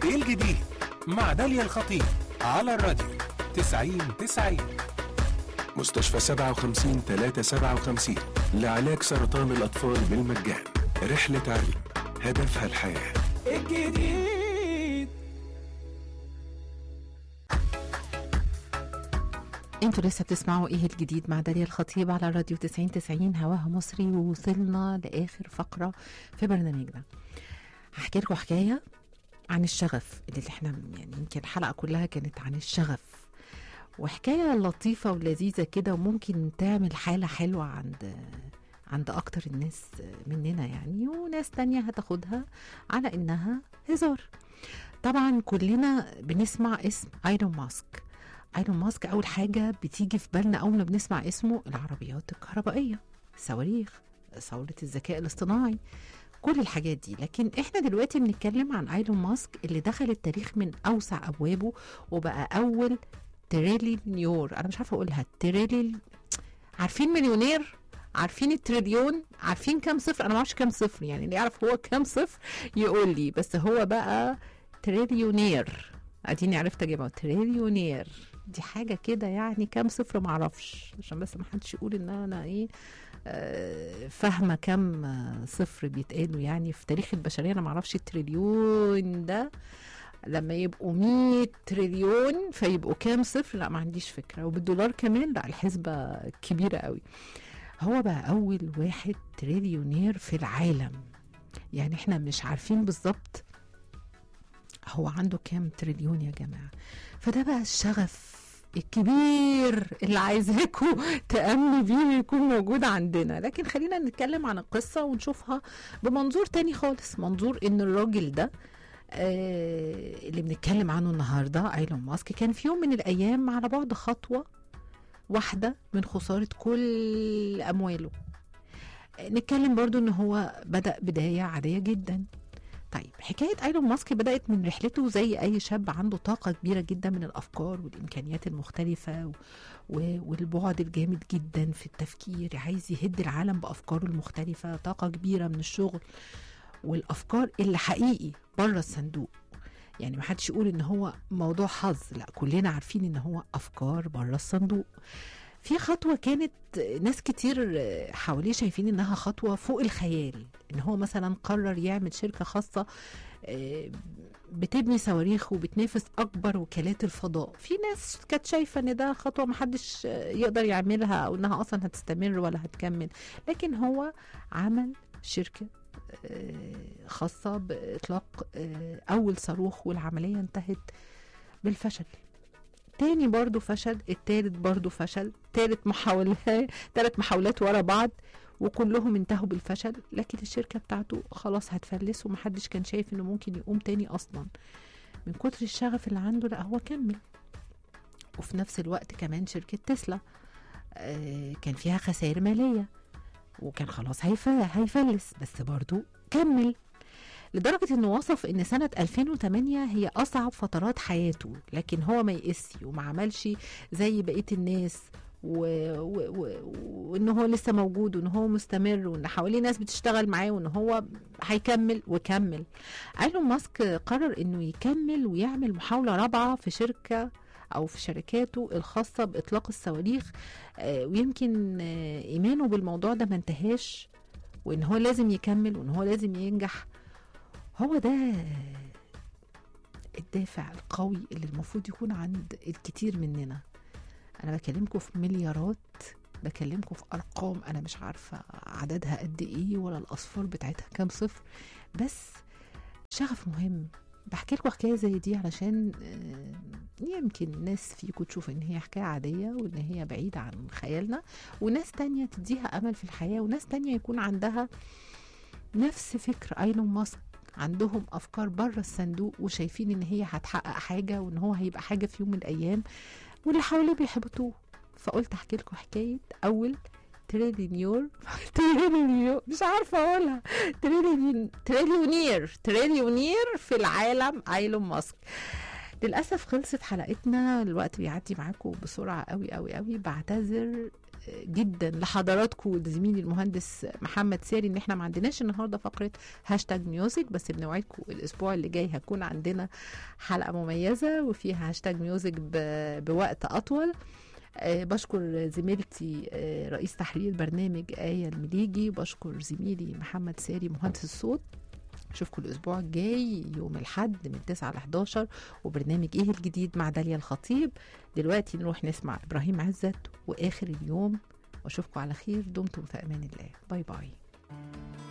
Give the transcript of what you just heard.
الجديد مع داليا الخطيب على الراديو 90 90 مستشفى 57 357 لعلاج سرطان الأطفال بالمجان رحلة علم هدفها الحياة الجديد انتوا لسه بتسمعوا ايه الجديد مع داليا الخطيب على راديو 90 90 هواها مصري ووصلنا لاخر فقره في برنامجنا هحكي لكم حكايه عن الشغف اللي احنا يعني يمكن الحلقه كلها كانت عن الشغف وحكايه لطيفه ولذيذه كده وممكن تعمل حاله حلوه عند عند اكتر الناس مننا يعني وناس تانية هتاخدها على انها هزار طبعا كلنا بنسمع اسم ايلون ماسك ايلون ماسك اول حاجه بتيجي في بالنا اول ما بنسمع اسمه العربيات الكهربائيه الصواريخ ثوره الذكاء الاصطناعي كل الحاجات دي لكن احنا دلوقتي بنتكلم عن ايلون ماسك اللي دخل التاريخ من اوسع ابوابه وبقى اول تريليونيور انا مش عارفه اقولها تريلي عارفين مليونير عارفين التريليون عارفين كام صفر انا ما اعرفش كام صفر يعني اللي يعرف هو كام صفر يقول لي بس هو بقى تريليونير اديني عرفت اجيبها تريليونير دي حاجه كده يعني كام صفر ما اعرفش عشان بس ما حدش يقول ان انا ايه آه، فاهمه كام آه، صفر بيتقالوا يعني في تاريخ البشريه انا ما اعرفش التريليون ده لما يبقوا 100 تريليون فيبقوا كام صفر لا ما عنديش فكره وبالدولار كمان لا الحسبه كبيره قوي هو بقى اول واحد تريليونير في العالم يعني احنا مش عارفين بالظبط هو عنده كام تريليون يا جماعه فده بقى الشغف الكبير اللي عايزاكم تأمنوا بيه يكون موجود عندنا لكن خلينا نتكلم عن القصة ونشوفها بمنظور تاني خالص منظور ان الراجل ده آه اللي بنتكلم عنه النهاردة ايلون ماسك كان في يوم من الايام على بعد خطوة واحدة من خسارة كل امواله آه، نتكلم برضو ان هو بدأ بداية عادية جدا طيب حكاية ايلون ماسك بدأت من رحلته زي أي شاب عنده طاقة كبيرة جدا من الأفكار والإمكانيات المختلفة و... و... والبعد الجامد جدا في التفكير عايز يهد العالم بأفكاره المختلفة طاقة كبيرة من الشغل والأفكار اللي حقيقي بره الصندوق يعني ما حدش يقول ان هو موضوع حظ لا كلنا عارفين ان هو افكار بره الصندوق في خطوه كانت ناس كتير حواليه شايفين انها خطوه فوق الخيال ان هو مثلا قرر يعمل شركه خاصه آه، بتبني صواريخ وبتنافس اكبر وكالات الفضاء في ناس كانت شايفه ان ده خطوه محدش آه، يقدر يعملها او انها اصلا هتستمر ولا هتكمل لكن هو عمل شركه آه، خاصه باطلاق آه، اول صاروخ والعمليه انتهت بالفشل تاني برضو فشل التالت برضو فشل تالت محاولات تلات محاولات ورا بعض وكلهم انتهوا بالفشل لكن الشركة بتاعته خلاص هتفلس ومحدش كان شايف انه ممكن يقوم تاني اصلا من كتر الشغف اللي عنده لا هو كمل وفي نفس الوقت كمان شركة تسلا آه، كان فيها خسائر مالية وكان خلاص هيف- هيفلس بس برضو كمل لدرجة انه وصف ان سنة 2008 هي اصعب فترات حياته لكن هو ما يقسي وما عملش زي بقية الناس و- و- و- وان هو لسه موجود وان هو مستمر وان حواليه ناس بتشتغل معاه وان هو هيكمل وكمل ايلون ماسك قرر انه يكمل ويعمل محاولة رابعة في شركة او في شركاته الخاصة باطلاق الصواريخ آه، ويمكن آه، ايمانه بالموضوع ده ما انتهاش وان هو لازم يكمل وان هو لازم ينجح هو ده الدافع القوي اللي المفروض يكون عند الكتير مننا انا بكلمكم في مليارات بكلمكم في ارقام انا مش عارفه عددها قد ايه ولا الاصفار بتاعتها كام صفر بس شغف مهم بحكي لكم حكايه زي دي علشان آه، يمكن ناس فيكم تشوف ان هي حكايه عاديه وان هي بعيده عن خيالنا وناس تانية تديها امل في الحياه وناس تانية يكون عندها نفس فكر ايلون ماسك عندهم افكار بره الصندوق وشايفين ان هي هتحقق حاجه وان هو هيبقى حاجه في يوم من الايام واللي حواليه بيحبطوه فقلت احكي لكم حكايه اول تريليونير تريليونير مش عارفه اقولها تريليون تريليونير تريليونير في العالم ايلون ماسك للاسف خلصت حلقتنا الوقت بيعدي معاكم بسرعه قوي قوي قوي بعتذر جدا لحضراتكم زميلي المهندس محمد ساري ان احنا ما عندناش النهارده فقره هاشتاج ميوزك بس بنوعدكم الاسبوع اللي جاي هيكون عندنا حلقه مميزه وفيها هاشتاج ميوزك ب- بوقت اطول آه، بشكر زميلتي آه، رئيس تحرير برنامج آية المليجي بشكر زميلي محمد ساري مهندس الصوت اشوفكم الاسبوع الجاي يوم الاحد من 9 ل 11 وبرنامج ايه الجديد مع داليا الخطيب دلوقتي نروح نسمع ابراهيم عزت واخر اليوم واشوفكم على خير دمتم في امان الله باي باي